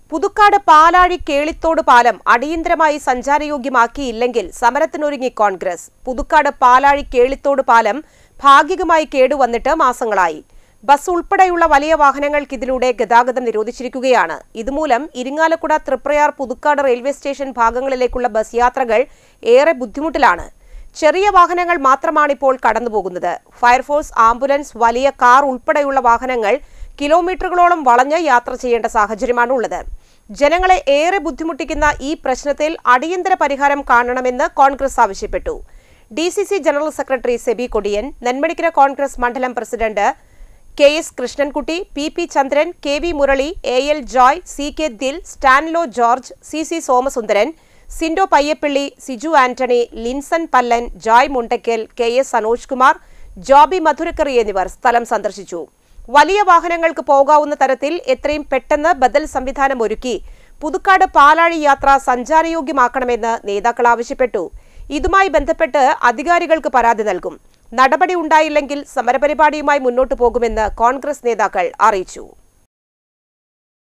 പുതുക്കാട് പാലാഴി കേളിത്തോട് പാലം അടിയന്തരമായി സഞ്ചാരയോഗ്യമാക്കിയില്ലെങ്കിൽ സമരത്തിനൊരുങ്ങി കോൺഗ്രസ് പുതുക്കാട് പാലാഴി കേളിത്തോട് പാലം ഭാഗികമായി കേടുവന്നിട്ട് മാസങ്ങളായി ബസ് ഉൾപ്പെടെയുള്ള വലിയ വാഹനങ്ങൾക്ക് ഇതിലൂടെ ഗതാഗതം നിരോധിച്ചിരിക്കുകയാണ് ഇതുമൂലം ഇരിങ്ങാലക്കുട തൃപ്രയാർ പുതുക്കാട് റെയിൽവേ സ്റ്റേഷൻ ഭാഗങ്ങളിലേക്കുള്ള ബസ് യാത്രകൾ ഏറെ ബുദ്ധിമുട്ടിലാണ് ചെറിയ വാഹനങ്ങൾ മാത്രമാണിപ്പോൾ കടന്നുപോകുന്നത് ഫയർഫോഴ്സ് ആംബുലൻസ് വലിയ കാർ ഉൾപ്പെടെയുള്ള വാഹനങ്ങൾ കിലോമീറ്ററുകളോളം വളഞ്ഞ് യാത്ര ചെയ്യേണ്ട സാഹചര്യമാണ് ഉള്ളത് ജനങ്ങളെ ഏറെ ബുദ്ധിമുട്ടിക്കുന്ന ഈ പ്രശ്നത്തിൽ അടിയന്തര പരിഹാരം കാണണമെന്ന് കോൺഗ്രസ് ആവശ്യപ്പെട്ടു D C C general secretary Sebi Kodiyan Nenmanikkara Congress മണ്ഡലം president K S Krishnankutty P P Chandran K V Murali A L Joy C K Dil സ്റ്റാൻലോ George C C Somasundaran Sindo Payyappilly Siju Antony Linson Pallan Joy Mundakkal K S Sanoj Kumar Joby Madhurakkari എന്നിവർ സ്ഥലം സന്ദർശിച്ചു വലിയ വാഹനങ്ങൾക്ക് പോകാവുന്ന തരത്തിൽ എത്രയും പെട്ടെന്ന് ബദൽ സംവിധാനം ഒരുക്കി പുതുക്കാട് പാലാഴി യാത്ര സഞ്ചാരയോഗ്യമാക്കണമെന്ന് നേതാക്കൾ ആവശ്യപ്പെട്ടു ഇതുമായി ബന്ധപ്പെട്ട് അധികാരികൾക്ക് പരാതി നൽകും നടപടി ഉണ്ടായില്ലെങ്കിൽ സമരപരിപാടിയുമായി മുന്നോട്ടു പോകുമെന്ന് കോൺഗ്രസ് നേതാക്കൾ അറിയിച്ചു